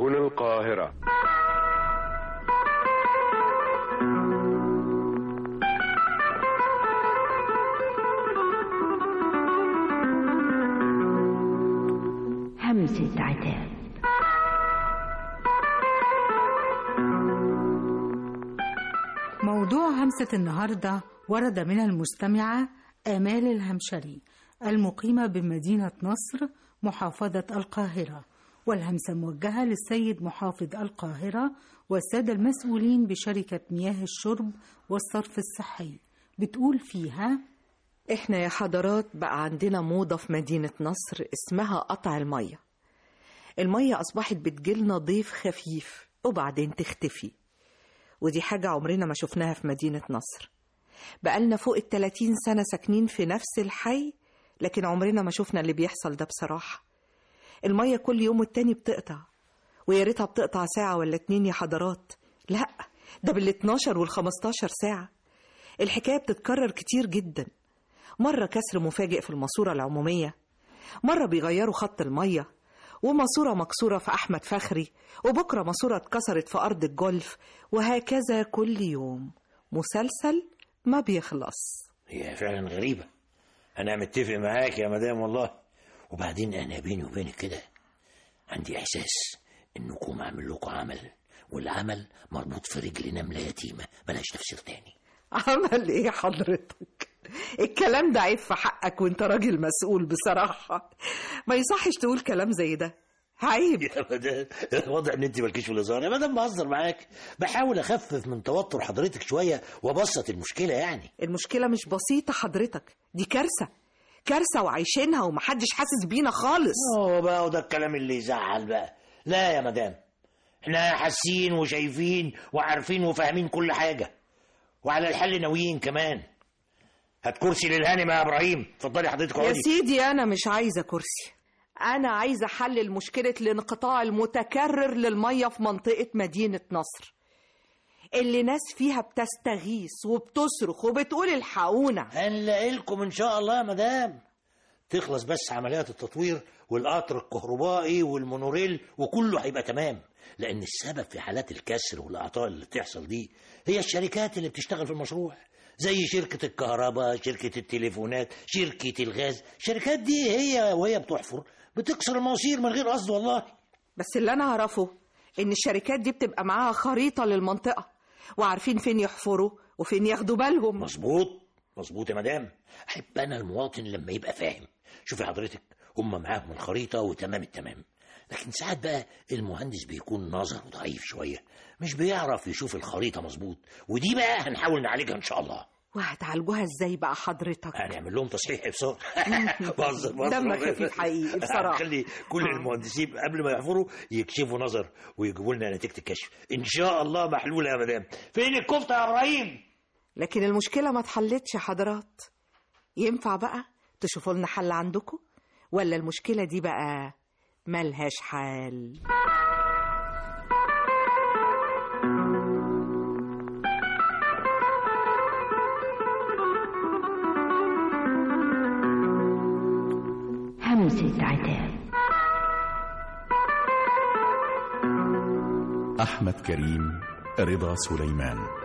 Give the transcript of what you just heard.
هنا القاهرة همسة عتاب موضوع همسة النهاردة ورد من المستمعة آمال الهمشري المقيمة بمدينة نصر محافظة القاهرة والهمسة موجهة للسيد محافظ القاهرة والسادة المسؤولين بشركة مياه الشرب والصرف الصحي بتقول فيها احنا يا حضرات بقى عندنا موضة في مدينة نصر اسمها قطع المية المية أصبحت بتجيلنا ضيف خفيف وبعدين تختفي ودي حاجة عمرنا ما شفناها في مدينة نصر بقالنا فوق التلاتين سنة ساكنين في نفس الحي لكن عمرنا ما شفنا اللي بيحصل ده بصراحة المية كل يوم والتاني بتقطع ويا ريتها بتقطع ساعة ولا اتنين يا حضرات لا ده بال 12 وال 15 ساعة الحكاية بتتكرر كتير جدا مرة كسر مفاجئ في الماسورة العمومية مرة بيغيروا خط المية وماسورة مكسورة في أحمد فخري وبكرة ماسورة اتكسرت في أرض الجولف وهكذا كل يوم مسلسل ما بيخلص هي فعلا غريبة أنا متفق معاك يا مدام والله وبعدين أنا بيني وبينك كده عندي إحساس إنكم عامل لكم عمل والعمل مربوط في رجل نملة يتيمة بلاش تفسير تاني عمل ايه حضرتك الكلام ده عيب في حقك وانت راجل مسؤول بصراحة ما يصحش تقول كلام زي ده عيب يا مدام واضح ان انت مالكيش في الهزار يا مدام بهزر معاك بحاول اخفف من توتر حضرتك شويه وابسط المشكله يعني المشكلة مش بسيطة حضرتك دي كارثة كارثة وعايشينها ومحدش حاسس بينا خالص هو بقى وده الكلام اللي يزعل بقى لا يا مدام احنا حاسين وشايفين وعارفين وفاهمين كل حاجه وعلى الحل ناويين كمان هات كرسي للهانم يا ابراهيم اتفضلي حضرتك يا اقعدي سيدي أنا مش عايزة كرسي أنا عايزة حل مشكلة الانقطاع المتكرر للمية في منطقة مدينة نصر اللي ناس فيها بتستغيث وبتصرخ وبتقول الحقونا هنلاقي لكم ان شاء الله يا مدام تخلص بس عمليات التطوير والقطر الكهربائي والمونوريل وكله هيبقى تمام لان السبب في حالات الكسر والاعطال اللي بتحصل دي هي الشركات اللي بتشتغل في المشروع زي شركة الكهرباء شركة التليفونات شركة الغاز الشركات دي هي وهي بتحفر بتكسر المواسير من غير قصد والله بس اللي أنا أعرفه إن الشركات دي بتبقى معاها خريطة للمنطقة وعارفين فين يحفروا وفين ياخدوا بالهم مظبوط مظبوط يا مدام احب انا المواطن لما يبقى فاهم شوفي حضرتك هم معاهم الخريطه وتمام التمام لكن ساعات بقى المهندس بيكون نظره ضعيف شويه مش بيعرف يشوف الخريطه مظبوط ودي بقى هنحاول نعالجها ان شاء الله وهتعالجوها ازاي بقى حضرتك هنعمل لهم تصحيح ابصار بهزر بهزر دمك خفيف حقيقي بصراحة خلي كل المهندسين قبل ما يحفروا يكشفوا نظر ويجيبوا لنا نتيجه الكشف ان شاء الله محلوله يا مدام فين الكفته يا ابراهيم لكن المشكلة ما اتحلتش يا حضرات ينفع بقى تشوفوا لنا حل عندكم ولا المشكلة دي بقى ملهاش حل همسة عتاب أحمد كريم رضا سليمان